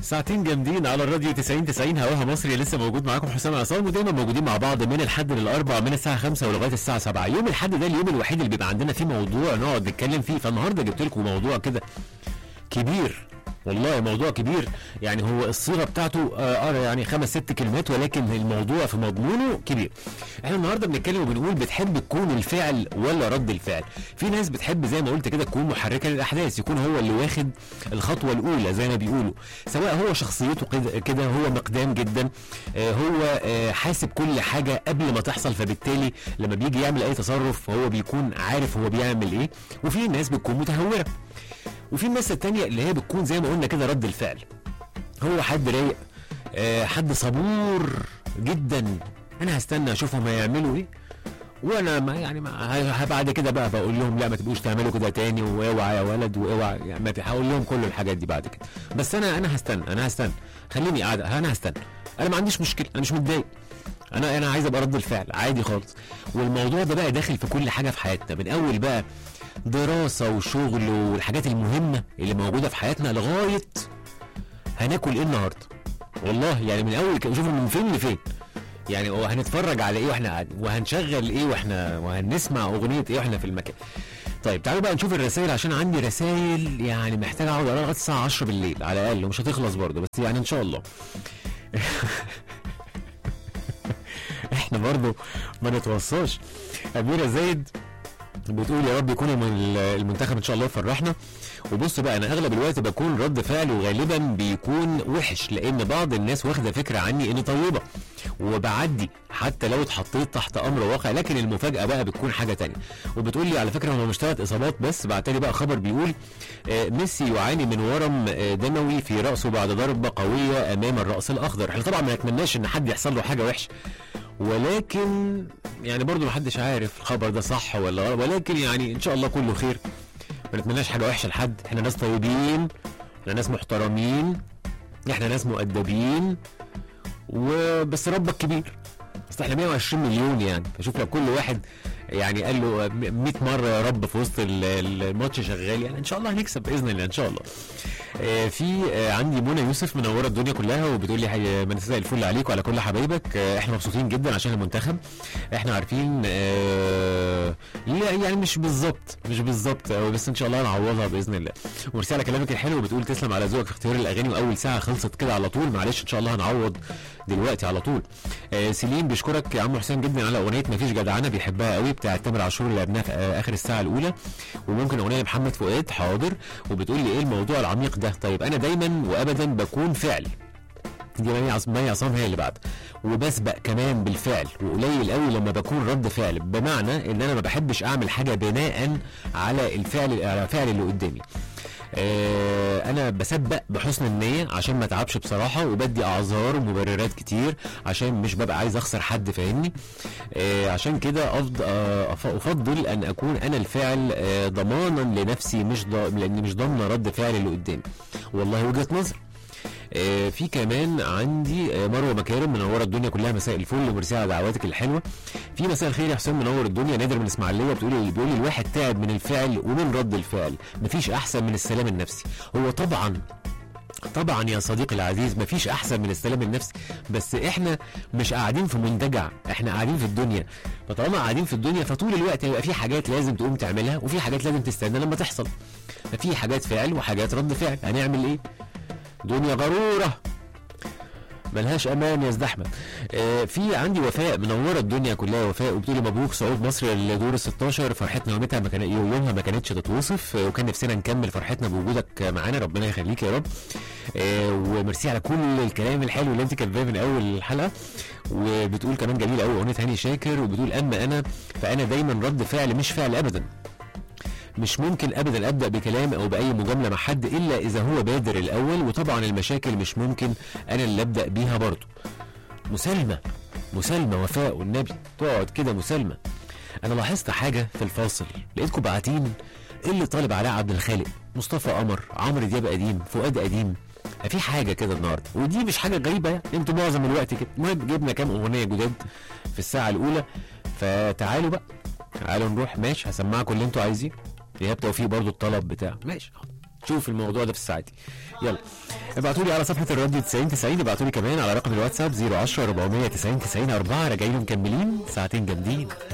ساعتين جامدين على الراديو 90 90 هواها مصري لسه موجود معاكم حسام عصام ودايما موجودين مع بعض من الحد للاربع من الساعه 5 ولغايه الساعه 7 يوم الحد ده اليوم الوحيد اللي بيبقى عندنا فيه موضوع نقعد نتكلم فيه فالنهارده جبت لكم موضوع كده كبير والله موضوع كبير يعني هو الصيغه بتاعته آه آه يعني خمس ست كلمات ولكن الموضوع في مضمونه كبير احنا النهارده بنتكلم وبنقول بتحب تكون الفعل ولا رد الفعل في ناس بتحب زي ما قلت كده تكون محركه للاحداث يكون هو اللي واخد الخطوه الاولى زي ما بيقولوا سواء هو شخصيته كده كده هو مقدام جدا آه هو آه حاسب كل حاجه قبل ما تحصل فبالتالي لما بيجي يعمل اي تصرف هو بيكون عارف هو بيعمل ايه وفي ناس بتكون متهوره وفي الناس التانية اللي هي بتكون زي ما قلنا كده رد الفعل هو حد رايق آه حد صبور جدا انا هستنى اشوفهم هيعملوا ايه وانا ما يعني ما بعد كده بقى بقول لهم لا ما تبقوش تعملوا كده تاني واوعى يا ولد واوعى يعني ما هقول لهم كل الحاجات دي بعد كده بس انا انا هستنى انا هستنى خليني قاعد انا هستنى انا ما عنديش مشكله انا مش متضايق انا انا عايز ابقى رد الفعل عادي خالص والموضوع ده بقى داخل في كل حاجه في حياتنا من اول بقى دراسه وشغل والحاجات المهمه اللي موجوده في حياتنا لغايه هناكل ايه النهارده والله يعني من اول كده شوفوا من فين لفين يعني وهنتفرج على ايه واحنا قاعدين وهنشغل ايه واحنا وهنسمع اغنيه ايه واحنا في المكان طيب تعالوا بقى نشوف الرسائل عشان عندي رسائل يعني محتاج اقعد اقراها لغايه الساعه 10 بالليل على الاقل ومش هتخلص برضه بس يعني ان شاء الله احنا برضه ما نتوصاش اميره زايد بتقول يا رب يكون المنتخب ان شاء الله يفرحنا وبص بقى انا اغلب الوقت بكون رد فعل وغالبا بيكون وحش لان بعض الناس واخده فكره عني اني طيبه وبعدي حتى لو اتحطيت تحت امر واقع لكن المفاجاه بقى بتكون حاجه تانية وبتقول لي على فكره هم مش ثلاث اصابات بس بعتلي بقى خبر بيقول آه ميسي يعاني من ورم آه دموي في راسه بعد ضربه قويه امام الراس الاخضر احنا طبعا ما نتمناش ان حد يحصل له حاجه وحشه ولكن يعني برضو محدش عارف الخبر ده صح ولا غلط ولكن يعني ان شاء الله كله خير ما نتمناش حاجه وحشه لحد احنا ناس طيبين احنا ناس محترمين احنا ناس مؤدبين وبس ربك كبير اصل احنا 120 مليون يعني فشوف لو كل واحد يعني قال له 100 مره يا رب في وسط الماتش شغال يعني ان شاء الله هنكسب باذن الله ان شاء الله آه في آه عندي منى يوسف منوره الدنيا كلها وبتقول لي مساء الفل عليك وعلى كل حبايبك آه احنا مبسوطين جدا عشان المنتخب احنا عارفين لا يعني مش بالظبط مش بالظبط بس ان شاء الله نعوضها باذن الله وميرسي على كلامك الحلو وبتقول تسلم على ذوقك في اختيار الاغاني واول ساعه خلصت كده على طول معلش ان شاء الله هنعوض دلوقتي على طول سليم بيشكرك يا عم حسام جدا على اغنيه مفيش جدعنه بيحبها قوي بتاعت تامر عاشور اللي لعبناها في اخر الساعه الاولى وممكن اغنيه لمحمد فؤاد حاضر وبتقول لي ايه الموضوع العميق ده طيب انا دايما وابدا بكون فعل دي مي عصام هي اللي بعد وبسبق كمان بالفعل وقليل قوي لما بكون رد فعل بمعنى ان انا ما بحبش اعمل حاجه بناء على الفعل على الفعل اللي قدامي آه انا بسبق بحسن النيه عشان ما اتعبش بصراحه وبدي اعذار ومبررات كتير عشان مش ببقى عايز اخسر حد فاهمني آه عشان كده أفضل آه افضل ان اكون انا الفاعل آه ضمانا لنفسي مش ضا... لاني مش ضامنه رد فعل اللي قدامي والله وجهه نظر آه في كمان عندي آه مروه مكارم منوره الدنيا كلها مساء الفل وميرسي على دعواتك الحلوه في مساء الخير يا حسام منور الدنيا نادر من اسماعيليه بتقول بيقول لي الواحد تعب من الفعل ومن رد الفعل مفيش احسن من السلام النفسي هو طبعا طبعا يا صديقي العزيز مفيش احسن من السلام النفسي بس احنا مش قاعدين في منتجع احنا قاعدين في الدنيا فطالما قاعدين في الدنيا فطول الوقت هيبقى في حاجات لازم تقوم تعملها وفي حاجات لازم تستنى لما تحصل ففي حاجات فعل وحاجات رد فعل هنعمل ايه دنيا غرورة ملهاش امان يا احمد آه في عندي وفاء منوره الدنيا كلها وفاء وبتقولي مبروك صعود مصر لدور ال 16 فرحتنا يومتها ما كان يومها ما كانتش تتوصف آه وكان نفسنا نكمل فرحتنا بوجودك معانا ربنا يخليك يا رب آه وميرسي على كل الكلام الحلو اللي انت كاتباه من اول الحلقه وبتقول كمان جميل قوي اغنيه هاني شاكر وبتقول اما انا فانا دايما رد فعل مش فعل ابدا مش ممكن ابدا ابدا بكلام او باي مجامله مع حد الا اذا هو بادر الاول وطبعا المشاكل مش ممكن انا اللي ابدا بيها برضه مسالمه مسالمه وفاء والنبي تقعد كده مسالمه انا لاحظت حاجه في الفاصل لقيتكم باعتين اللي طالب علاء عبد الخالق مصطفى قمر عمرو دياب قديم فؤاد قديم في حاجه كده النهارده ودي مش حاجه غريبه يعني انتوا معظم الوقت كده المهم جبنا كام اغنيه جداد في الساعه الاولى فتعالوا بقى تعالوا نروح ماشي هسمعكم اللي انتوا عايزينه ايهاب توفيق برضو الطلب بتاع ماشي شوف الموضوع ده في الساعات يلا ابعتوا لي على صفحه الراديو 90 90 ابعتوا لي كمان على رقم الواتساب 010 490 90 4 راجعين مكملين ساعتين جامدين